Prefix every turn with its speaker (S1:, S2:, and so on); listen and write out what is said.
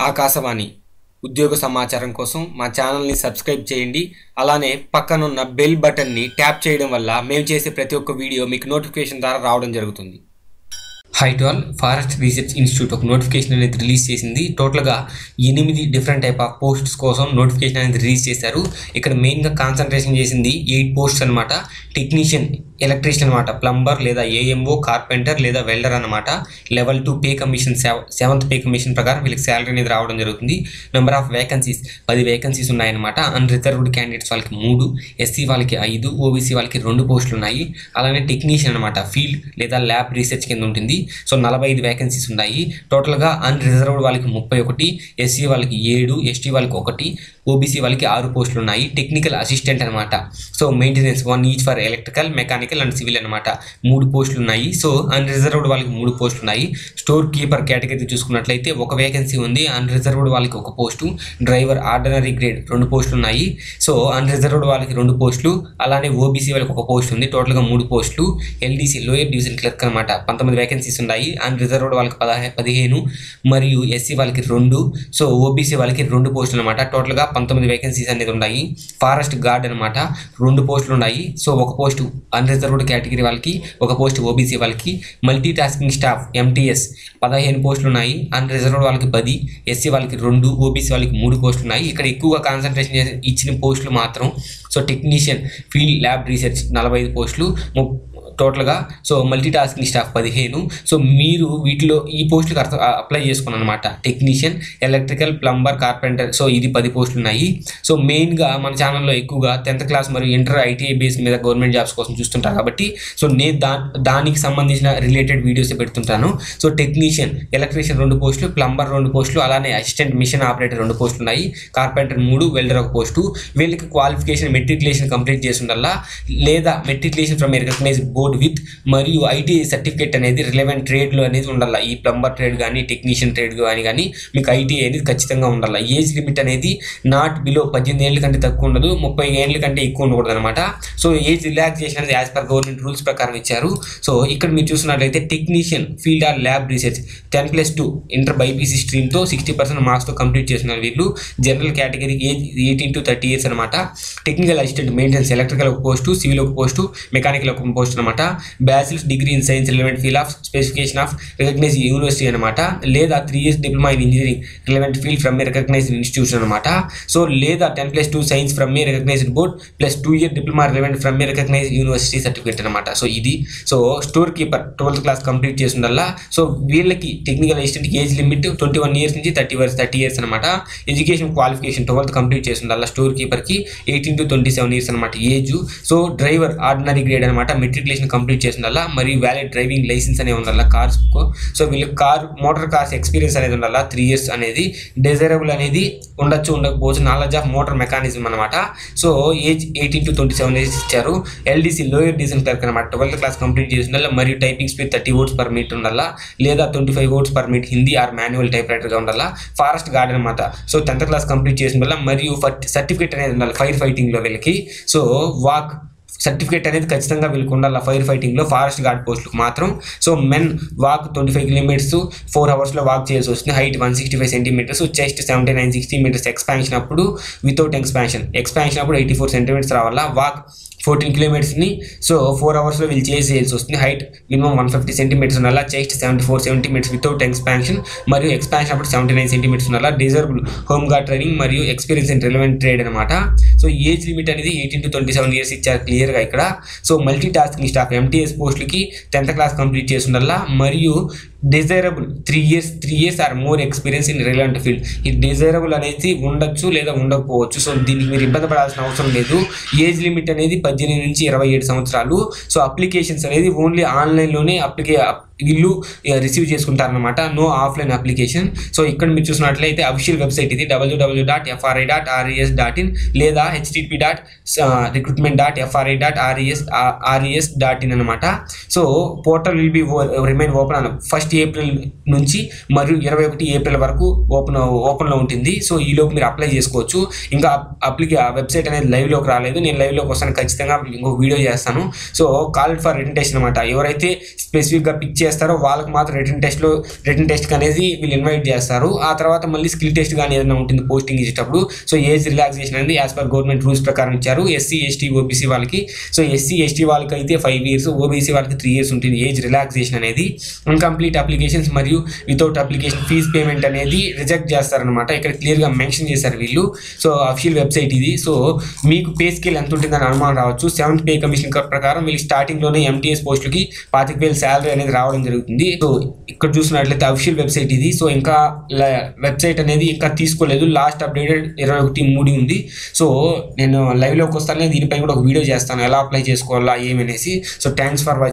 S1: ఆకాశవాణి ఉద్యోగ సమాచారం కోసం మా ఛానల్ని సబ్స్క్రైబ్ చేయండి అలానే పక్కనున్న బెల్ బటన్ని ట్యాప్ చేయడం వల్ల మేము చేసే ప్రతి ఒక్క వీడియో మీకు నోటిఫికేషన్ ద్వారా రావడం జరుగుతుంది hi to all forest research institute ఒక నోటిఫికేషన్ అనేది రిలీజ్ చేసింది టోటల్గా ఎనిమిది డిఫరెంట్ టైప్ ఆఫ్ పోస్ట్స్ కోసం నోటిఫికేషన్ అనేది రిలీజ్ చేశారు ఇక్కడ మెయిన్గా కాన్సన్ట్రేషన్ చేసింది ఎయిట్ పోస్ట్స్ అనమాట టెక్నీషియన్ ఎలక్ట్రీషియన్ అనమాట ప్లంబర్ లేదా ఏఎంఓ కార్పెంటర్ లేదా వెల్డర్ అనమాట level two pay commission seventh pay commission ప్రకారం వీళ్ళకి శాలరీ అనేది రావడం జరుగుతుంది నెంబర్ ఆఫ్ వేకెన్సీస్ పది వేకెన్సీస్ ఉన్నాయన్నమాట అన్రిజర్వ్డ్ క్యాండిడేట్స్ వాళ్ళకి మూడు ఎస్సీ వాళ్ళకి ఐదు ఓబీసీ వాళ్ళకి రెండు పోస్టులు ఉన్నాయి అలానే టెక్నీషియన్ అనమాట ఫీల్డ్ లేదా ల్యాబ్ రీసెర్చ్ కింద ఉంటుంది సో నలభై ఐదు వేకెన్సీస్ ఉన్నాయి టోటల్గా అన్రిజర్వ్డ్ వాళ్ళకి ముప్పై ఒకటి ఎస్సీ వాళ్ళకి ఏడు ఎస్టీ వాళ్ళకి ఒకటి ఓబీసీ వాళ్ళకి ఆరు పోస్టులు ఉన్నాయి టెక్నికల్ అసిస్టెంట్ అనమాట so maintenance one each for electrical mechanical and civil అనమాట మూడు పోస్టులు ఉన్నాయి సో అన్రిజర్వ్డ్ వాళ్ళకి మూడు పోస్టులు ఉన్నాయి స్టోర్ కీపర్ కేటగిరీ చూసుకున్నట్లయితే ఒక వేకెన్సీ ఉంది అన్రిజర్వ్డ్ వాళ్ళకి ఒక పోస్టు డ్రైవర్ ఆర్డినరీ గ్రేడ్ రెండు పోస్టులు ఉన్నాయి సో అన్రిజర్వ్డ్ వాళ్ళకి రెండు పోస్టులు అలానే ఓబీసీ వాళ్ళకి ఒక పోస్ట్ ఉంది టోటల్గా మూడు పోస్టులు ఎల్డీసీ లోయర్ డివిజన్ క్లర్క్ అనమాట పంతొమ్మిది వేకెన్సీస్ ఉన్నాయి అన్రిజర్వ్డ్ వాళ్ళకి పదహే పదిహేను మరియు ఎస్సీ వాళ్ళకి రెండు సో ఓబీసీ వాళ్ళకి రెండు పోస్టులు అనమాట టోటల్గా పంతొమ్మిది వేకెన్సీస్ అనేది ఉన్నాయి ఫారెస్ట్ గార్డ్ అనమాట రెండు పోస్టులు ఉన్నాయి సో ఒక పోస్టు అన్రిజర్వ్డ్ కేటగిరీ వాళ్ళకి ఒక పోస్ట్ ఓబీసీ వాళ్ళకి మల్టీ టాస్కింగ్ స్టాఫ్ ఎంటీఎస్ పదిహేను పోస్టులు ఉన్నాయి అన్రిజర్వ్డ్ వాళ్ళకి పది ఎస్సీ వాళ్ళకి రెండు ఓబీసీ వాళ్ళకి మూడు పోస్టులు ఉన్నాయి ఇక్కడ ఎక్కువగా కాన్సన్ట్రేషన్ చేసి ఇచ్చిన పోస్టులు మాత్రం so technician field lab research నలభై ఐదు పోస్టులు ము- టోటల్గా సో మల్టీ టాస్కింగ్ స్టాఫ్ పదిహేను సో మీరు వీటిలో ఈ పోస్టులకు అర్థం అప్లై చేసుకున్నాను అనమాట technician electrical plumber carpenter so ఇది పది పోస్టులు ఉన్నాయి సో మెయిన్గా మన ఛానల్లో ఎక్కువగా టెన్త్ క్లాస్ మరియు ఇంటర్ ఐటీఐ బేస్ మీద గవర్నమెంట్ జాబ్స్ కోసం చూస్తుంటారు కాబట్టి సో నేను దా దానికి సంబంధించిన రిలేటెడ్ వీడియోస్ పెడుతుంటాను సో టెక్నీషియన్ ఎలక్ట్రీషియన్ రెండు పోస్టులు ప్లంబర్ రెండు పోస్టులు అలానే అసిస్టెంట్ మిషన్ ఆపరేటర్ రెండు పోస్టులు ఉన్నాయి కార్పెంటర్ మూడు వెల్డర్ ఒక పోస్టు వీళ్ళకి క్వాలిఫికేషన్ మెట్రికులేషన్ కంప్లీట్ చేసి ఉండాలా లేదా matriculation from recognise board with మరియు ఐటీఐ సర్టిఫికేట్ అనేది రిలవెంట్ ట్రేడ్లో అనేది ఉండాలి ఈ ప్లంబర్ ట్రేడ్ కానీ టెక్నీషియన్ ట్రేడ్ కానీ కానీ మీకు ఐటీఐ అనేది ఖచ్చితంగా ఉండాలి ఏజ్ లిమిట్ అనేది నాట్ బిలో పద్దెనిమిది ఏళ్ళ కంటే తక్కువ ఉండదు ముప్పై ఏళ్ళ కంటే ఎక్కువ ఉండకూడదు అనమాట సో ఏజ్ రిలాక్సేషన్ అనేది యాజ్ పర్ గవర్నమెంట్ రూల్స్ ప్రకారం ఇచ్చారు సో ఇక్కడ మీరు చూసినట్లయితే technician field or lab research ten plus two inter BiPC స్ట్రీమ్తో సిక్స్టీ పర్సెంట్ మార్క్స్తో కంప్లీట్ చేస్తున్నారు వీళ్ళు general category age eighteen to thirty years అనమాట టెక్నికల్ అసిస్టెంట్ మెయింటెనెన్స్ ఎలక్ట్రికల్ ఒక పోస్టు సివిల్ ఒక పోస్టు మెకానికల్ ఒక పోస్ట్ అనమాట bachelor's degree in science relevant field of specification of recognise university అనమాట లేదా three years diploma in engineering relevant field from a recognised institution అనమాట so లేదా ten plus two science from a recognised board plus two year diploma relevant from a recognise university certificate అనమాట so ఇది so store keeper twelfth class complete చేసిందల్లా so వీళ్ళకి technical assistant age limit twenty one years నుంచి thirty years thirty years అనమాట education qualification twelfth complete చేసిందల్లా store కీపర్కి eighteen to twenty seven years అనమాట age so driver ordinary grade అనమాట matriculation complete చేసిందల్లా మరియు వ్యాలిడ్ డ్రైవింగ్ లైసెన్స్ అనేది ఉండాలా కార్స్ సో వీళ్ళకి కార్ మోటార్ కార్స్ ఎక్స్పీరియన్స్ అనేది ఉండాలా త్రీ ఇయర్స్ అనేది డిజైరబుల్ అనేది ఉండొచ్చు ఉండకపోవచ్చు నాలెడ్జ్ ఆఫ్ మోటార్ మెకానిజం అనమాట so age eighteen to twenty seven years ఇచ్చారు ఎల్డీసీ లోయర్ డీజల్ క్లర్క్ అనమాట ట్వెల్త్ క్లాస్ కంప్లీట్ చేసి ఉండాలి మరియు typing speed thirty words per minute ఉండాలా లేదా twenty five words per minute Hindi or manual type రైటర్గా ఉండాలా ఫారెస్ట్ గార్డ్ అనమాట సో టెన్త్ క్లాస్ కంప్లీట్ చేసిన వల్ల మరియు సర్టిఫికేట్ అనేది ఉండాలి ఫైర్ ఫైటింగ్లో వీళ్ళకి సో వాక్ సర్టిఫికేట్ అనేది ఖచ్చితంగా వీళ్ళకి ఉండాలి ఫైర్ ఫైటింగ్లో ఫారెస్ట్ గార్డ్ పోస్టులకు మాత్రం so men walk twenty five kilometres four అవర్స్లో వాక్ చేయాల్సి వస్తుంది height one sixty five centimetres chest seventy nine sixty metres expansion అప్పుడు వితౌట్ ఎక్స్పాన్షన్ ఎక్స్పాన్షన్ అప్పుడు ఎయిటీ ఫోర్ సెంటీమీటర్స్ రావాలా వాక్ ఫోర్టీన్ కిలోమీటర్స్ని సో ఫోర్ అవర్స్లో వీళ్ళు చేసేయాల్సి వస్తుంది height minimum one fifty centimetres ఉండాలా chest seventy four centimetres without expansion మరియు ఎక్స్పాన్షన్ అప్పుడు సెవెంటీ నైన్ సెంటీమీటర్స్ ఉండాలా డిజర్వ్ హోమ్ గార్డ్ ట్రైనింగ్ మరియు ఎక్స్పీరియన్స్ ఇన్ రిలవెంట్ ట్రేడ్ అనమాట సో ఏజ్ లిమిట్ అనేది eighteen to twenty seven years ఇచ్చారు క్లియర్గా ఇక్కడ so multi tasking staff MTS పోస్టులకి టెన్త్ క్లాస్ కంప్లీట్ చేసి ఉండాలా మరియు desirable three years three years or more experience in relevant field ఈ డిజైరబుల్ అనేది ఉండొచ్చు లేదా ఉండకపోవచ్చు సో దీనికి మీరు ఇబ్బంది పడాల్సిన అవసరం లేదు ఏజ్ లిమిట్ అనేది పద్దెనిమిది నుంచి ఇరవై ఏడు సంవత్సరాలు సో అప్లికేషన్స్ అనేది ఓన్లీ ఆన్లైన్లోనే అప్లికే వీళ్ళు రిసీవ్ చేసుకుంటారనమాట నో ఆఫ్లైన్ అప్లికేషన్ సో ఇక్కడ మీరు చూసినట్లయితే అఫీషియల్ వెబ్సైట్ ఇది WWW dot FRI dot RES dot in లేదా HTTP dot recruitment dot FRI dot RES RES dot in అనమాట so portal will be remain open అన్న ఫస్ట్ ఏప్రిల్ నుంచి మరియు ఇరవై ఒకటి ఏప్రిల్ వరకు ఓపెన్ ఓపెన్లో ఉంటుంది సో ఈలోపు మీరు అప్లై చేసుకోవచ్చు ఇంకా అప్లికే వెబ్సైట్ అనేది లైవ్లోకి రాలేదు నేను లైవ్లోకి వస్తాను ఖచ్చితంగా ఇంకొక వీడియో చేస్తాను సో కాల్ ఫర్ రిటర్టేషన్ అనమాట ఎవరైతే స్పెసిఫిక్గా పిక్ చేస్తారో వాళ్ళకి మాత్రం రిటర్న్ టెస్ట్లో రిటర్న్ టెస్ట్ అనేది వీళ్ళు ఇన్వైట్ చేస్తారు ఆ తర్వాత మళ్ళీ స్కిల్ టెస్ట్ కానీ ఏదైనా ఉంటుంది పోస్టింగ్ ఇచ్చేటప్పుడు సో ఏజ్ రిలాక్సేషన్ అనేది యాజ్ పర్ గవర్నమెంట్ రూల్స్ ప్రకారం ఇచ్చారు ఎస్సీ ఎస్టీ ఓబీసీ వాళ్ళకి సో ఎస్సీ ఎస్టీ వాళ్ళకి అయితే ఫైవ్ ఇయర్స్ ఓబీసీ వాళ్ళకి త్రీ ఇయర్స్ ఉంటుంది ఏజ్ రిలాక్సేషన్ అనేది ఇన్కంప్లీట్ అప్లికేషన్స్ మరియు వితౌట్ అప్లికేషన్ ఫీజ్ పేమెంట్ అనేది రిజెక్ట్ చేస్తారనమాట ఇక్కడ క్లియర్గా మెన్షన్ చేశారు వీళ్ళు సో అఫీషియల్ వెబ్సైట్ ఇది సో మీకు పే స్కేల్ ఎంత ఉంటుందని అనుమానం రావచ్చు సెవెంత్ పే కమిషన్ ప్రకారం వీళ్ళు స్టార్టింగ్లోనే ఎంటీఎస్ పోస్టులకి పాతిక వేలు శాలరీ అనేది రావడం జరుగుతుంది సో ఇక్కడ చూసినట్లయితే అఫీషియల్ వెబ్సైట్ ఇది సో ఇంకా వెబ్సైట్ అనేది ఇంకా తీసుకోలేదు లాస్ట్ అప్డేటెడ్ ఇరవై ఒకటి మూడు ఉంది సో నేను లైవ్లోకి వస్తానే దీనిపై కూడా ఒక వీడియో చేస్తాను ఎలా అప్లై చేసుకోవాలా ఏమనేసి సో థ్యాంక్స్ ఫర్ వాచింగ్